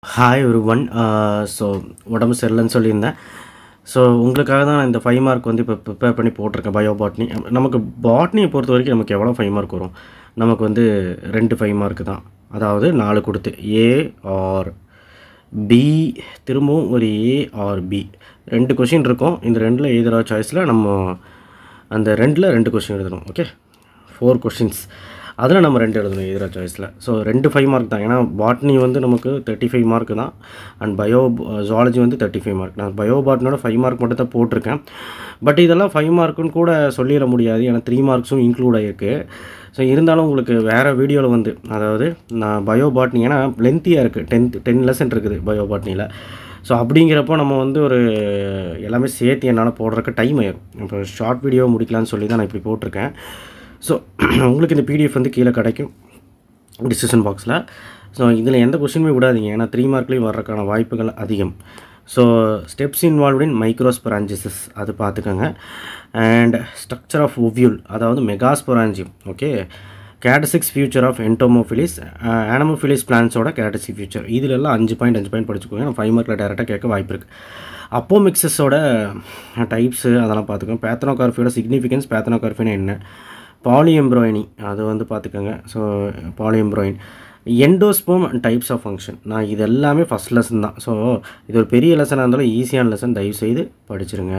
hi ஒரு one so உடம்பு சரியில்லைன்னு சொல்லியிருந்தேன் ஸோ உங்களுக்காக தான் நான் இந்த ஃபைவ் மார்க் வந்து இப்போ ப்ரிப்பேர் பண்ணி போட்டிருக்கேன் பயோ பாட்னி நமக்கு பாட்னியை பொறுத்த வரைக்கும் நமக்கு எவ்வளோ ஃபைவ் மார்க் வரும் நமக்கு வந்து ரெண்டு ஃபைவ் மார்க் தான் அதாவது நாலு கொடுத்து ஏ ஆர் பி திரும்பவும் ஒரு ஏ ஆர் பி ரெண்டு கொஷின் இருக்கும் இந்த ரெண்டில் எதிராக சாய்ஸில் நம்ம அந்த ரெண்டில் ரெண்டு கொஷின் எழுதணும் ஓகே ஃபோர் கொஷின்ஸ் அதில் நம்ம ரெண்டு எழுதணும் எதிராக சாய்ஸில் ஸோ ரெண்டு ஃபைவ் மார்க் தான் ஏன்னா பாட்னி வந்து நமக்கு தேர்ட்டி ஃபைவ் மார்க் தான் அண்ட் பயோ ஜுவாலஜி வந்து தேர்ட்டி ஃபைவ் மார்க் நான் பயோ பாட்னியோட ஃபைவ் மார்க் மட்டும் தான் போட்டிருக்கேன் பட் இதெல்லாம் ஃபைவ் மார்க்குன்னு கூட சொல்லிட முடியாது ஏன்னா த்ரீ மார்க்ஸும் இன்க்ளூட் ஆகிருக்கு ஸோ இருந்தாலும் உங்களுக்கு வேறு வீடியோவில் வந்து அதாவது நான் பயோ பாட்னி ஏன்னா லென்த்தியாக இருக்குது டென்த் டென் லெசன் இருக்குது பயோ பாட்னியில் ஸோ அப்படிங்கிறப்போ நம்ம வந்து ஒரு எல்லாமே சேர்த்து என்னால் போடுறதுக்கு டைம் ஆயிடும் இப்போ ஷார்ட் வீடியோ முடிக்கலான்னு சொல்லி தான் நான் இப்படி போட்டிருக்கேன் ஸோ உங்களுக்கு இந்த பிடிஎஃப் வந்து கீழே கிடைக்கும் டிஸ்கிரிப்ஷன் பாக்ஸில் ஸோ இதில் எந்த கொஷினுமே விடாதீங்க ஏன்னா த்ரீ மார்க்லேயும் வர்றதுக்கான வாய்ப்புகள் அதிகம் so steps involve in microsporogenesis அது பார்த்துக்கோங்க அண்ட் ஸ்ட்ரக்சர் ஆஃப் ஒவ்யூல் அதாவது megasporangium okay characteristics feature of entomophilous anemophilous பிளான்ஸோட கேட்டசிக் ஃபியூச்சர் இதில் எல்லாம் அஞ்சு பாயிண்ட் அஞ்சு பாயிண்ட் படிச்சுக்கோங்க நான் ஃபைவ் மார்க்கில் டேரெக்டாக கேட்க வாய்ப்பு இருக்குது அப்போ மிக்சஸோட டைப்ஸு அதெல்லாம் பார்த்துக்கோங்க பேத்தனோகார்ஃபியோட சிக்னிஃபிகன்ஸ் பேத்தனோகார்ஃபினா என்ன பாலிஎம்ப்ராய்னி அது வந்து பார்த்துக்கோங்க so polyembryony endosperm and types of function நான் இது எல்லாமே ஃபஸ்ட் லெசன் தான் ஸோ இது ஒரு பெரிய லெசனாக இருந்தாலும் ஈஸியான லெசன் தயவுசெய்து படிச்சிருங்க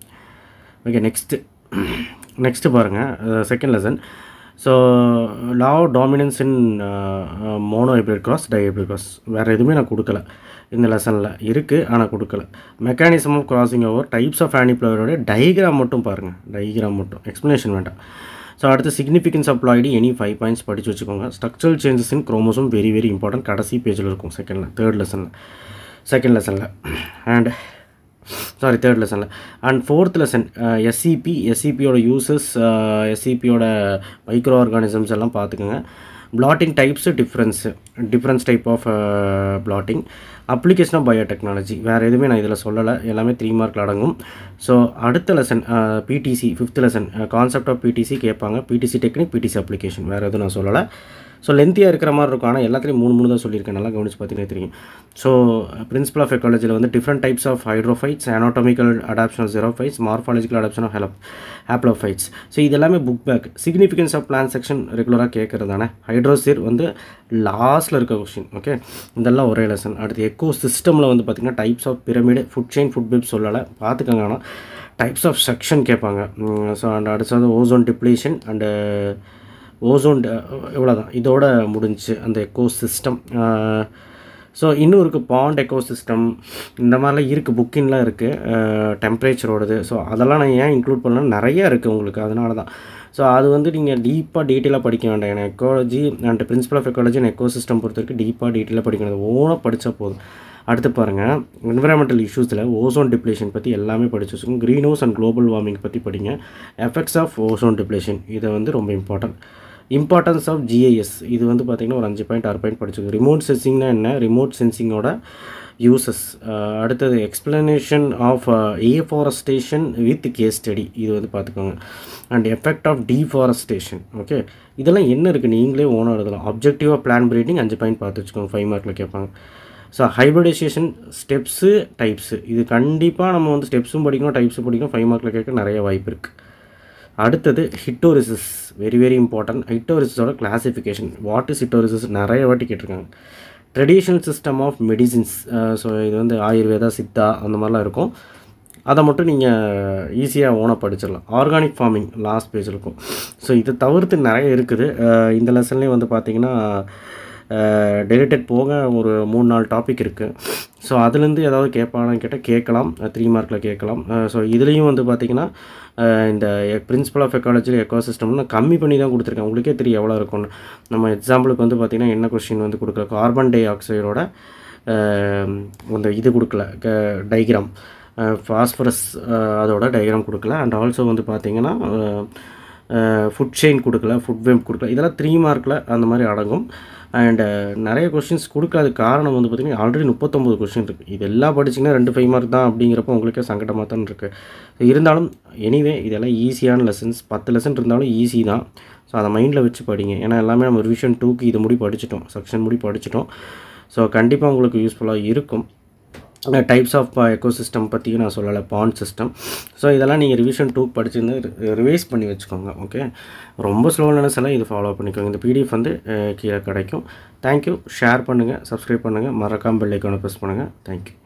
ஓகே நெக்ஸ்ட்டு நெக்ஸ்ட்டு பாருங்கள் second lesson so law of dominance in mono hybrid cross di hybrid cross வேறு எதுவுமே நான் கொடுக்கல இந்த லெசனில் இருக்குது ஆனால் கொடுக்கல mechanism of crossing over types of ஆனிப்ளவரோட டைகிராம் மட்டும் பாருங்கள் டைகிராம் மட்டும் எக்ஸ்ப்ளனேஷன் வேண்டாம் ஸோ அடுத்து significance of ploidy any five points படித்து வச்சுக்கோங்க structural changes in chromosome very very important கடைசி பேஜில் இருக்கும் செகண்டில் தேர்ட் லெசனில் செகண்ட் லெசனில் அண்ட் சாரி தேர்ட் லெசனில் அண்ட் ஃபோர்த் லெசன் எஸ்சிபி எஸ்சிபியோட யூசஸ் எஸ்சிபியோட மைக்ரோ ஆர்கானிசம்ஸ் எல்லாம் பார்த்துக்கோங்க blotting types difference difference type of blotting application of biotechnology வேறு எதுவுமே நான் இதில் சொல்லலை எல்லாமே த்ரீ மார்க்கில் அடங்கும் ஸோ அடுத்த lesson PTC fifth lesson concept of PTC கேட்பாங்க பிடிசி டெக்னிக் பிடிசி அப்ளிகேஷன் வேறு எதுவும் நான் சொல்லலை ஸோ லென்த்தியாக இருக்கிற மாதிரி இருக்கும் ஆனால் எல்லாத்துலேயும் மூணு மூணு தான் சொல்லியிருக்கேன் நல்லா கவனிச்சு பார்த்தீங்கன்னா தெரியும் ஸோ பிரின்சிபல் ஆஃப் எக்காலஜியில் வந்து different types of hydrophytes anatomical adaptation of xerophytes morphological adaptation of ஹெலப் ஹேப்ளோஃபைட்ஸ் ஸோ இது எல்லாமே book back significance of plant section ரெகுலராக கேட்குறது தானே ஹைட்ரோசிர் வந்து லாஸ்ட்டில் இருக்க கொஸ்டின் ஓகே இதெல்லாம் ஒரே லெசன் அடுத்து எக்கோ சிஸ்டமில் வந்து பார்த்திங்கன்னா types of pyramid food chain food பிப் சொல்லலை பார்த்துக்கோங்க ஆனால் டைப்ஸ் ஆஃப் செக்ஷன் கேட்பாங்க ஸோ அண்ட் அடுத்தது ஓசோன் டிப்ளீஷன் அண்டு ஓசோன் இவ்வளோ தான் இதோட முடிஞ்சு அந்த எக்கோ சிஸ்டம் ஸோ இன்னும் இருக்குது பாண்ட் எக்கோ சிஸ்டம் இந்த மாதிரிலாம் இருக்குது புக்கின்லாம் இருக்குது டெம்பரேச்சரோடது ஸோ அதெல்லாம் நான் ஏன் இன்க்ளூட் பண்ணலாம் நிறையா இருக்குது உங்களுக்கு அதனால தான் ஸோ அது வந்து நீங்கள் டீப்பாக டீட்டெயிலாக படிக்க வேண்டாம் ஏன்னா ecology and principle of ecology and eco system பொறுத்த வரைக்கும் டீப்பாக டீட்டெயிலாக படிக்கணும் ஓனாக படித்தா போதும் அடுத்து பாருங்கள் என்விரான்மெண்டல் இஷ்யூஸில் ஓசோன் டிப்ளேஷன் பற்றி எல்லாமே படிச்சு வச்சுக்கோங்க green house and global warming பற்றி படிங்க எஃபெக்ட்ஸ் ஆஃப் ஓசோன் டிப்ளேஷன் இதை வந்து ரொம்ப இம்பார்ட்டன்ட் இம்பார்ட்டன்ஸ் ஆஃப் ஜிஐஎஸ் இது வந்து பார்த்திங்கன்னா ஒரு அஞ்சு பாயிண்ட் ஆறு பாயிண்ட் படிச்சுக்கோங்க ரிமோட் சென்சிங்னா என்ன ரிமோட் சென்சிங்கோட யூசஸ் அடுத்தது explanation of afforestation with case study இது வந்து பார்த்துக்கோங்க and effect of deforestation okay இதெல்லாம் என்ன இருக்குது நீங்களே ஓனாக எழுதலாம் அப்ஜெக்டிவ் ஆஃப் பிளான் பிரீடிங் அஞ்சு பாயிண்ட் பார்த்து வச்சுக்கோங்க ஃபைவ் மார்க்கில் கேட்பாங்க ஸோ ஹைப்ரிடைசேஷன் ஸ்டெப்ஸு டைப்ஸு இது கண்டிப்பாக நம்ம வந்து ஸ்டெப்ஸும் படிக்கணும் டைப்ஸும் படிக்கணும் ஃபைவ் மார்க்கில் கேட்க நிறைய வாய்ப்பு இருக்குது அடுத்தது ஹிட்டோரிசிஸ் வெரி வெரி இம்பார்ட்டன்ட் ஹிட்டோரிசிஸோட கிளாசிஃபிகேஷன் வாட் இஸ் ஹிட்டோரிசிஸ் நிறைய வாட்டி கேட்டிருக்காங்க traditional system of medicines so இது வந்து ஆயுர்வேதா சித்தா அந்த மாதிரிலாம் இருக்கும் அதை மட்டும் நீங்கள் ஈஸியாக ஓனாக படிச்சிடலாம் ஆர்கானிக் ஃபார்மிங் லாஸ்ட் பேஜ் இருக்கும் ஸோ இதை தவிர்த்து நிறைய இருக்குது இந்த லெசன்லேயும் வந்து பார்த்திங்கன்னா டெலிட்டட் போக ஒரு மூணு நாலு டாபிக் இருக்குது ஸோ அதுலேருந்து ஏதாவது கேட்பாங்கன்னு கேட்டால் கேட்கலாம் த்ரீ மார்க்கில் கேட்கலாம் ஸோ இதுலேயும் வந்து பார்த்திங்கன்னா இந்த பிரின்சிபல் ஆஃப் எக்காலஜியில் எக்கோ சிஸ்டம்னு கம்மி பண்ணி தான் கொடுத்துருக்கேன் உங்களுக்கே தெரியும் எவ்வளோ இருக்கும்னு நம்ம எக்ஸாம்பிளுக்கு வந்து பார்த்திங்கன்னா என்ன கொஸ்டின் வந்து கொடுக்கல கார்பன் டை ஆக்சைடோட அந்த இது கொடுக்கல டைக்ராம் ஃபாஸ்பரஸ் அதோட டைக்ராம் கொடுக்கல அண்ட் ஆல்சோ வந்து பார்த்திங்கன்னா ஃபுட் செயின் கொடுக்கல ஃபுட் வெப் கொடுக்கல இதெல்லாம் த்ரீ மார்க்கில் அந்த மாதிரி அடங்கும் அண்டு நிறைய கொஷின்ஸ் கொடுக்காத காரணம் வந்து பார்த்திங்கன்னா ஆல்ரெடி முப்பத்தொம்பது கொஷின் இருக்குது இது எல்லாம் படிச்சிங்கன்னா ரெண்டு ஃபைவ் மார்க் தான் அப்படிங்கிறப்ப உங்களுக்கே சங்கடமாக தான் இருக்குது இருந்தாலும் எனிவே இதெல்லாம் ஈஸியான லெசன்ஸ் பத்து லெசன் இருந்தாலும் ஈஸி தான் ஸோ அதை மைண்டில் வச்சு படிங்க ஏன்னா எல்லாமே நம்ம ரிவிஷன் டூக்கு இது முடி படிச்சிட்டோம் செக்ஷன் முடி படிச்சிட்டோம் ஸோ கண்டிப்பாக உங்களுக்கு யூஸ்ஃபுல்லாக இருக்கும் டைப்ஸ் ஆஃப் எக்கோசிஸ்டம் பற்றியும் நான் சொல்லலை பாண்ட் சிஸ்டம் ஸோ இதெல்லாம் நீங்கள் ரிவிஷன் டூ படிச்சிருந்து ரிவைஸ் பண்ணி வச்சுக்கோங்க ஓகே ரொம்ப ஸ்லோனஸ் எல்லாம் இது ஃபாலோ பண்ணிக்கோங்க இந்த பிடிஎஃப் வந்து அஹ், கீழே கிடைக்கும் தேங்க்யூ ஷேர் பண்ணுங்கள் சப்ஸ்கிரைப் பண்ணுங்கள் மறக்காமல் பெல் ஐக்கானை ப்ரெஸ் பண்ணுங்கள் தேங்க்யூ